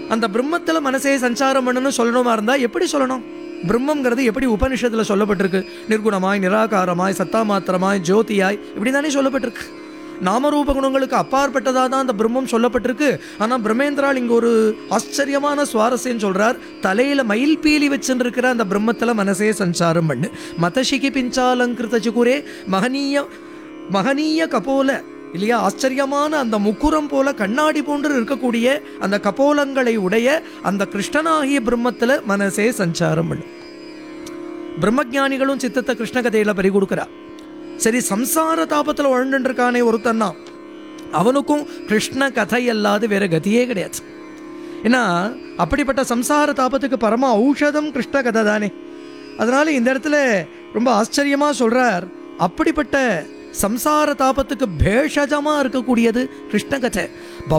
அந்த பிரம்மத்தில் மனசே சஞ்சாரம் பண்ணணும்னு சொல்லணுமா இருந்தால் எப்படி சொல்லணும் பிரம்மங்கிறது எப்படி உபனிஷத்தில் சொல்லப்பட்டிருக்கு நிர்குணமாய் நிராகாரமாய் சத்தா மாத்திரமாய் ஜோதியாய் இப்படி தானே சொல்லப்பட்டிருக்கு நாமரூப குணங்களுக்கு அப்பாற்பட்டதாக தான் அந்த பிரம்மம் சொல்லப்பட்டிருக்கு ஆனால் பிரம்மேந்திரால் இங்கே ஒரு ஆச்சரியமான சுவாரஸ்யம் சொல்றார் தலையில் மயில் பீலி வச்சுருக்கிற அந்த பிரம்மத்தில் மனசே சஞ்சாரம் பண்ணு மதசிகி பிஞ்சாலங்கிருத சுகுரே மகனீய மகனீய கபோல இல்லையா ஆச்சரியமான அந்த முக்குரம் போல கண்ணாடி போன்று இருக்கக்கூடிய அந்த கபோலங்களை உடைய அந்த கிருஷ்ணனாகிய பிரம்மத்தில் மனசே சஞ்சாரம் பண்ணு பிரம்மஜானிகளும் சித்தத்தை கிருஷ்ண கதையில பறி கொடுக்குறா சரி சம்சார தாபத்தில் உழண்டுருக்கானே ஒருத்தன்னா அவனுக்கும் கிருஷ்ண கதை அல்லாது வேற கதியே கிடையாது ஏன்னா அப்படிப்பட்ட சம்சார தாபத்துக்கு பரம ஔஷதம் கிருஷ்ண கதை தானே அதனால இந்த இடத்துல ரொம்ப ஆச்சரியமா சொல்றார் அப்படிப்பட்ட சம்சார தாபத்துக்கு பேஷஜமா இருக்கக்கூடியது கிருஷ்ண கதை